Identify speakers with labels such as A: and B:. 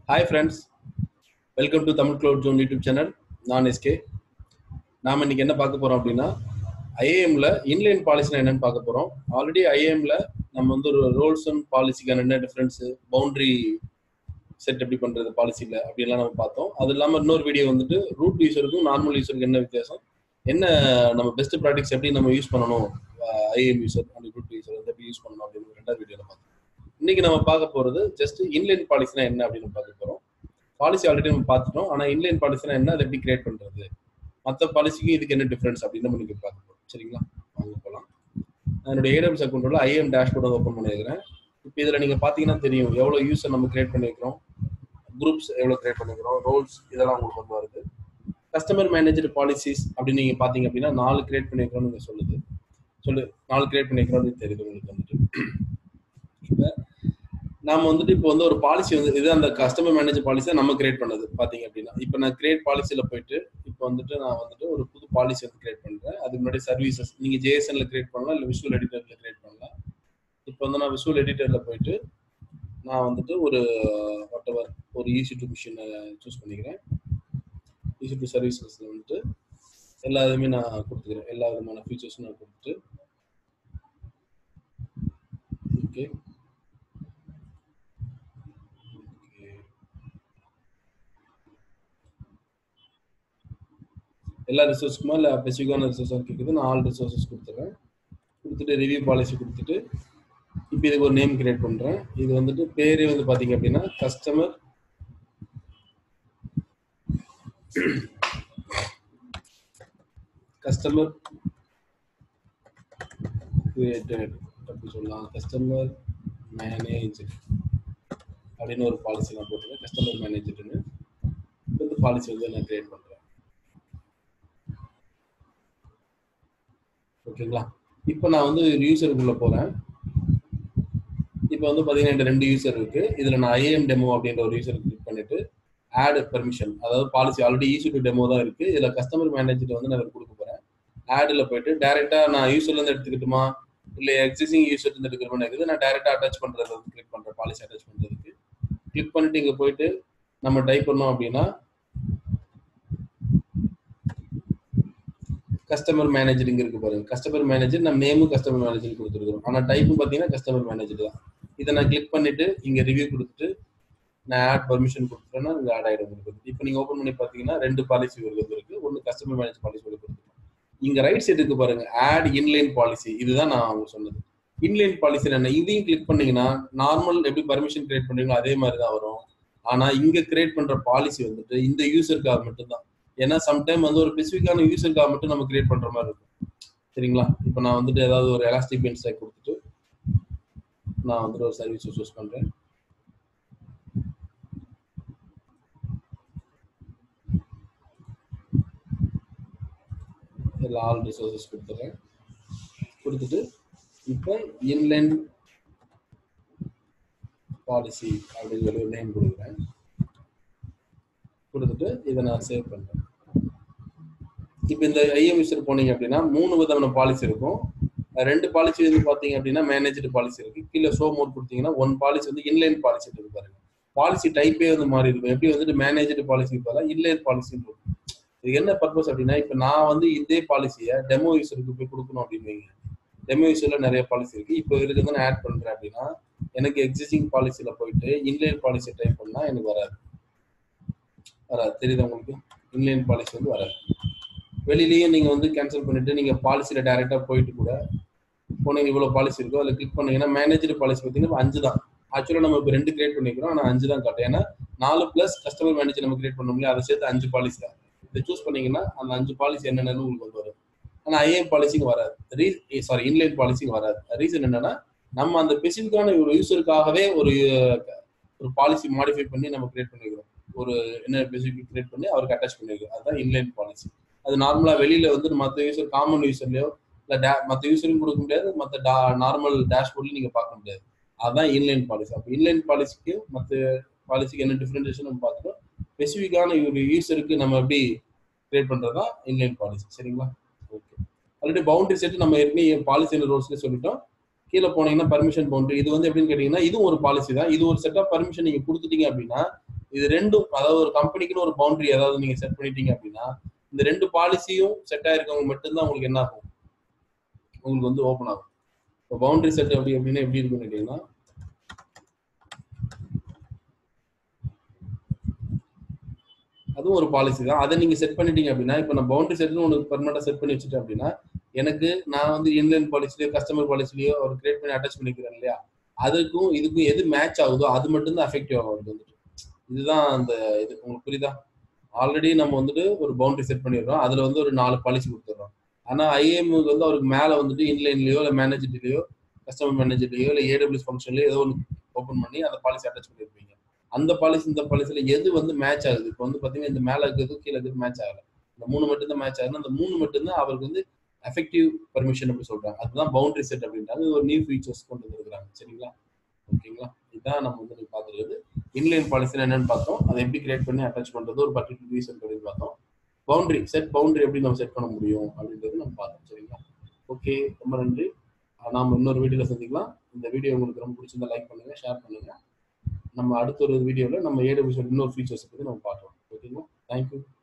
A: hi friends welcome to Tamil cloud zone YouTube channel நான் SK நாம் இன்னைக்கு என்ன பார்க்க போகிறோம் அப்படின்னா ஐஏஎம்ல இன்லைன் பாலிசினா என்னன்னு பார்க்க போகிறோம் ஆல்ரெடி ஐஏஎம்ல நம்ம வந்து ஒரு ரோல்ஸ் அண்ட் பாலிசிக்கான என்ன டிஃப்ரென்ஸு பவுண்டரி செட் எப்படி பண்ணுறது பாலிசியில் அப்படிலாம் நம்ம பார்த்தோம் அது இல்லாமல் இன்னொரு வீடியோ வந்துட்டு ரூட் யூஸருக்கும் நார்மல் யூஸருக்கும் என்ன வித்தியாசம் என்ன நம்ம பெஸ்ட் ப்ராடக்ட்ஸ் எப்படி நம்ம யூஸ் பண்ணணும் IAM user and root user வந்து எப்படி யூஸ் பண்ணணும் அப்படின்னு ரெண்டாவது வீடியோவில் பார்த்தோம் இன்னைக்கு நம்ம பார்க்க போகிறது ஜஸ்ட் இன்லைன் பாலிசினா என்ன அப்படின்னு பார்க்க போகிறோம் பாலிசி ஆல்ரெடி நம்ம பார்த்துட்டோம் ஆனால் இன்லைன் பாலிசினா என்ன அதை எப்படி கிரியேட் பண்ணுறது மற்ற பாலிசிக்கும் இதுக்கு என்ன டிஃப்ரென்ஸ் அப்படின்னு நம்ம இன்னைக்கு பார்க்க போகிறோம் சரிங்களா வாங்க போகலாம் என்னோட ஏடபிள்ஸ் அக்கௌண்ட்டோட ஐஎம் டேஷ்போர்ட் ஓப்பன் பண்ணியிருக்கிறேன் இப்போ இதில் நீங்கள் பார்த்தீங்கன்னா தெரியும் எவ்வளோ யூஸர் நம்ம கிரியேட் பண்ணியிருக்கிறோம் குரூப்ஸ் எவ்வளோ கிரியேட் பண்ணியிருக்கிறோம் ரோல்ஸ் இதெல்லாம் உங்களுக்கு வந்து வருது கஸ்டமர் மேனேஜர் பாலிசிஸ் அப்படின்னு நீங்கள் பார்த்தீங்க அப்படின்னா நாலு கிரியேட் பண்ணியிருக்கிறோம்னு நீங்கள் சொல்லுது சொல்லு நாலு கிரியேட் பண்ணியிருக்கிறோம்னு தெரியுது உங்களுக்கு வந்துட்டு இப்போ நாம வந்துட்டு இப்போ வந்து ஒரு பாலிசி வந்து இது அந்த கஸ்டமர் மேனேஜர் பாலிசி நம்ம கிரியேட் பண்ணது பாத்தீங்க அப்படின்னா இப்போ நான் கிரியேட் பாலிசியில போயிட்டு இப்போ வந்துட்டு நான் வந்துட்டு ஒரு புது பாலிசி வந்து கிரியேட் பண்றேன் அதுக்கு முன்னாடி சர்வீசஸ் நீங்க ஜேஎஸ்என்ல கிரியேட் பண்ணலாம் இல்லை விஷுவல் எடிட்டர்ல கிரியேட் பண்ணலாம் இப்போ வந்து நான் விஷுவல் எடிட்டர்ல போயிட்டு நான் வந்துட்டு ஒரு வாட் எவர் ஒரு ஈஸி டு மிஷினை சூஸ் பண்ணிக்கிறேன் ஈஸி டு சர்வீசஸ்ல வந்துட்டு எல்லா இதுவுமே நான் கொடுத்துக்கிறேன் எல்லா விதமான ஃபீச்சர்ஸும் நான் கொடுத்துட்டு ஓகே எல்லா ரிசோர்ஸ்க்குமா இல்லை ஸ்பெசிஃபிக்கான ரிசோர்ஸாக கேட்குது நான் ஆல் ரிசோர்ஸஸ் கொடுத்துட்றேன் கொடுத்துட்டு ரிவ்யூ பாலிசி கொடுத்துட்டு இப்போ இதுக்கு ஒரு நேம் கிரியேட் பண்ணுறேன் இது வந்துட்டு பேரே வந்து பார்த்தீங்க அப்படின்னா கஸ்டமர் கஸ்டமர் கிரியேட்டட் அப்படி சொல்லலாம் கஸ்டமர் மேனேஜர் அப்படின்னு ஒரு பாலிசி நான் போட்டுருக்கேன் கஸ்டமர் மேனேஜர்னு இந்த பாலிசி வந்து நான் கிரியேட் பண்ணுறேன் ஓகேங்களா இப்போ நான் வந்து யூசருக்குள்ள போறேன் இப்போ வந்து பார்த்தீங்கன்னா ரெண்டு யூசர் இருக்கு இதில் நான் ஐஏஎம் டெமோ அப்படின்ற ஒரு யூசர் கிளிக் பண்ணிட்டு ஆட் பெர்மிஷன் அதாவது policy already E C two demo தான் இருக்கு இதில் கஸ்டமர் மேனேஜர் வந்து நான் கொடுக்க போறேன் ஆடில் போயிட்டு டேரெக்டா நான் யூசர்ல இருந்து எடுத்துக்கிட்டுமா இல்லை எக்ஸிஸ்டிங் யூசர் இருந்து எடுக்கிறோம்னு இருக்குது நான் டேரெக்டா அட்டாச் பண்றது வந்து கிளிக் பண்றேன் பாலிசி அட்டாச் பண்றதுக்கு கிளிக் பண்ணிட்டு இங்கே போயிட்டு நம்ம டைப் பண்ணோம் அப்படின்னா கஸ்டமர் மேனேஜர் இங்க இருக்கு பாருங்க கஸ்டமர் மேனேஜர் நம்ம நேமும் கஸ்டமர் மேனேஜர் கொடுத்துருக்கோம் ஆனா டைப்பும் பாத்தீங்கன்னா கஸ்டமர் மேனேஜர் தான் இதை நான் கிளிக் பண்ணிட்டு இங்க ரிவ்யூ கொடுத்துட்டு நான் ஆட் பர்மிஷன் கொடுத்துட்டேன்னா இங்க ஆட் ஆயிடும் உங்களுக்கு இப்போ நீங்க ஓப்பன் பண்ணி பாத்தீங்கன்னா ரெண்டு பாலிசி வருது இருக்கு ஒன்னு கஸ்டமர் மேனேஜர் பாலிசி ஒரு கொடுத்துருக்கோம் இங்க ரைட் சைடுக்கு பாருங்க ஆட் இன்லைன் பாலிசி இதுதான் நான் அவங்க சொன்னது இன்லைன் பாலிசி என்ன இதையும் கிளிக் பண்ணீங்கன்னா நார்மல் எப்படி பர்மிஷன் கிரியேட் பண்றீங்களோ அதே மாதிரி தான் வரும் ஆனா இங்க கிரியேட் பண்ற பாலிசி வந்துட்டு இந்த யூசருக்காக மட்டும்தான் ஏன்னா சம்டைம் வந்து ஒரு ஸ்பெசிஃபிக்கான யூசருக்காக மட்டும் நம்ம கிரியேட் பண்ற மாதிரி இருக்கும் சரிங்களா இப்போ நான் வந்துட்டு ஏதாவது ஒரு எலாஸ்டிக் பென் ஸ்டாக் கொடுத்துட்டு நான் வந்துட்டு ஒரு சர்வீஸ் சூஸ் பண்றேன் இதில் ஆல் ரிசோர்ஸஸ் கொடுத்துட்றேன் கொடுத்துட்டு இப்போ இன்லைன் பாலிசி அப்படின்னு சொல்லி ஒரு நேம் கொடுக்குறேன் கொடுத்துட்டு இதை நான் சேவ் பண்ணுறேன் இப்போ இந்த ஐஎம் யூசர் போனீங்க அப்படின்னா மூணு விதமான பாலிசி இருக்கும் ரெண்டு பாலிசி வந்து பார்த்தீங்க அப்படின்னா மேனேஜ்டு பாலிசி இருக்கு கீழே ஷோ மோட் கொடுத்தீங்கன்னா ஒன் பாலிசி வந்து இன்லைன் பாலிசி இருக்கு பாருங்க பாலிசி டைப்பே வந்து மாறி இருக்கும் எப்படி வந்துட்டு மேனேஜ்டு பாலிசி பார்த்தா இன்லைன் பாலிசின்னு இருக்கும் இது என்ன பர்பஸ் அப்படின்னா இப்போ நான் வந்து இதே பாலிசியை டெமோ யூசருக்கு போய் கொடுக்கணும் அப்படின்னு வைங்க டெமோ யூசர்ல நிறைய பாலிசி இருக்கு இப்போ இதுக்கு வந்து நான் ஆட் பண்றேன் அப்படின்னா எனக்கு எக்ஸிஸ்டிங் பாலிசியில போயிட்டு இன்லைன் பாலிசி டைப் பண்ணா எனக்கு வராது வராது தெரியுது உங்களுக்கு இன்லைன் பாலிசி வந்து வராது வெளியிலயும் நீங்க வந்து கேன்சல் பண்ணிட்டு நீங்க பாலிசியில டைரக்டா போயிட்டு கூட போனீங்க இவ்வளவு பாலிசி இருக்கோ அதில் கிளிக் பண்ணீங்கன்னா மேனேஜர் பாலிசி பார்த்தீங்கன்னா அஞ்சு தான் ஆக்சுவலாக நம்ம இப்போ ரெண்டு கிரியேட் பண்ணிக்கிறோம் ஆனால் அஞ்சு தான் காட்டும் ஏன்னா நாலு பிளஸ் கஸ்டமர் மேனேஜர் நம்ம கிரியேட் பண்ணோம் இல்லையா அதை சேர்த்து அஞ்சு பாலிசி தான் இதை சூஸ் பண்ணீங்கன்னா அந்த அஞ்சு பாலிசி என்னென்னு உங்களுக்கு வந்து வரும் ஆனால் ஐஏஎம் பாலிசிக்கு வராது ரீ சாரி இன்லைன் பாலிசிக்கு வராது ரீசன் என்னன்னா நம்ம அந்த ஸ்பெசிஃபிக்கான ஒரு யூசருக்காகவே ஒரு ஒரு பாலிசி மாடிஃபை பண்ணி நம்ம கிரியேட் பண்ணிக்கிறோம் ஒரு என்ன ஸ்பெசிஃபிக் கிரியேட் பண்ணி அவருக்கு அட்டாச் பண்ணிக்கிறோம் அதுதான் இன்லைன் பாலிசி அது நார்மலாக வெளியில வந்து மற்ற யூசர் காமன் யூசர்லயோ இல்லை டே மற்ற யூசரும் கொடுக்க முடியாது மற்ற டா நார்மல் டேஷ்போர்ட்லையும் நீங்கள் பார்க்க முடியாது அதுதான் இன்லைன் பாலிசி அப்போ இன்லைன் பாலிசிக்கு மற்ற பாலிசிக்கு என்ன டிஃப்ரெண்டேஷன் நம்ம பார்த்துட்டோம் ஸ்பெசிஃபிக்கான ஒரு யூசருக்கு நம்ம எப்படி கிரியேட் பண்ணுறது தான் இன்லைன் பாலிசி சரிங்களா ஓகே ஆல்ரெடி பவுண்டரி செட் நம்ம ஏற்கனவே பாலிசி ரோல்ஸ்ல சொல்லிட்டோம் கீழே போனீங்கன்னா பர்மிஷன் பவுண்டரி இது வந்து எப்படின்னு கேட்டீங்கன்னா இதுவும் ஒரு பாலிசி தான் இது ஒரு செட் ஆஃப் பர்மிஷன் நீங்க கொடுத்துட்டீங்க அப்படின்னா இது ரெண்டும் அதாவது ஒரு கம்பெனிக்குன்னு ஒரு பவுண்டரி ஏதாவது நீங்க செட் பண்ணிட்டீங்க அப்படின்னா இந்த ரெண்டு பாலிசியும் செட் ஆயிருக்கவங்க மட்டும்தான் உங்களுக்கு என்ன ஆகும் உங்களுக்கு வந்து ஓப்பன் ஆகும் இப்போ பவுண்டரி செட் அப்படி அப்படின்னா எப்படி இருக்குன்னு கேட்டீங்கன்னா அதுவும் ஒரு பாலிசி தான் அதை நீங்க செட் பண்ணிட்டீங்க அப்படின்னா இப்போ நான் பவுண்டரி செட்னு ஒன்று பெர்மனண்டா செட் பண்ணி வச்சுட்டேன் அப்படின்னா எனக்கு நான் வந்து இன்லைன் பாலிசிலையோ கஸ்டமர் பாலிசிலையோ ஒரு கிரியேட் பண்ணி அட்டாச் பண்ணிக்கிறேன் இல்லையா அதுக்கும் இதுக்கும் எது மேட்ச் ஆகுதோ அது மட்டும் தான் அஃபெக்டிவ் ஆகும் அவருக்கு வந்துட்டு இதுதான் அந்த இது உங்களுக்கு புரியுதா ஆல்ரெடி நம்ம வந்துட்டு ஒரு பவுண்டரி செட் பண்ணிடுறோம் அதுல வந்து ஒரு நாலு பாலிசி கொடுத்துட்றோம் ஆனா ஐஏஎம்க்கு வந்து அவருக்கு மேல வந்துட்டு இன்லைன்லயோ இல்லை மேனேஜர்லயோ கஸ்டமர் மேனேஜர்லயோ இல்லை ஏடபிள்யூஸ் ஃபங்க்ஷன்லயோ ஏதோ ஒன்று ஓப்பன் பண்ணி அந்த பாலிசி அட்டாச் பண்ணியிருப்பீங்க அந்த பாலிசி இந்த பாலிசியில எது வந்து மேட்ச் ஆகுது இப்போ வந்து பாத்தீங்கன்னா இந்த மேல இருக்கிறது கீழே இருக்கிறது மேட்ச் ஆகல இந்த மூணு மட்டும் தான் மேட்ச் ஆகுது அந்த மூணு மட்டும் தான் அவருக்கு வந்து எஃபெக்டிவ் பர்மிஷன் அப்படி சொல்றாங்க அதுதான் பவுண்டரி செட் அப்படின்றாங்க இது ஒரு நியூ ஃபீச்சர்ஸ் கொண்டு வந்துருக்காங்க சரிங்களா ஓகேங்களா இதான் நம்ம வந்து பார்த்துருக்குது இன்லைன் பாலிசி என்னன்னு பார்த்தோம் அதை எப்படி கிரியேட் பண்ணி அட்டாச் பண்றது ஒரு பர்டிகுலர் ரீசன் பண்ணி பார்த்தோம் பவுண்டரி செட் பவுண்டரி எப்படி நம்ம செட் பண்ண முடியும் அப்படின்றது நம்ம பார்த்தோம் சரிங்களா ஓகே ரொம்ப நன்றி நாம இன்னொரு வீடியோல சந்திக்கலாம் இந்த வீடியோ உங்களுக்கு ரொம்ப பிடிச்சிருந்தா லைக் பண்ணுங்க ஷேர் பண்ணுங்க நம்ம அடுத்த ஒரு வீடியோவில் நம்ம ஏடபிள்யூ இன்னொரு ஃபீச்சர்ஸ் பற்றி நம்ம பார்க்கலாம் ஓகேங்களா தேங்க்யூ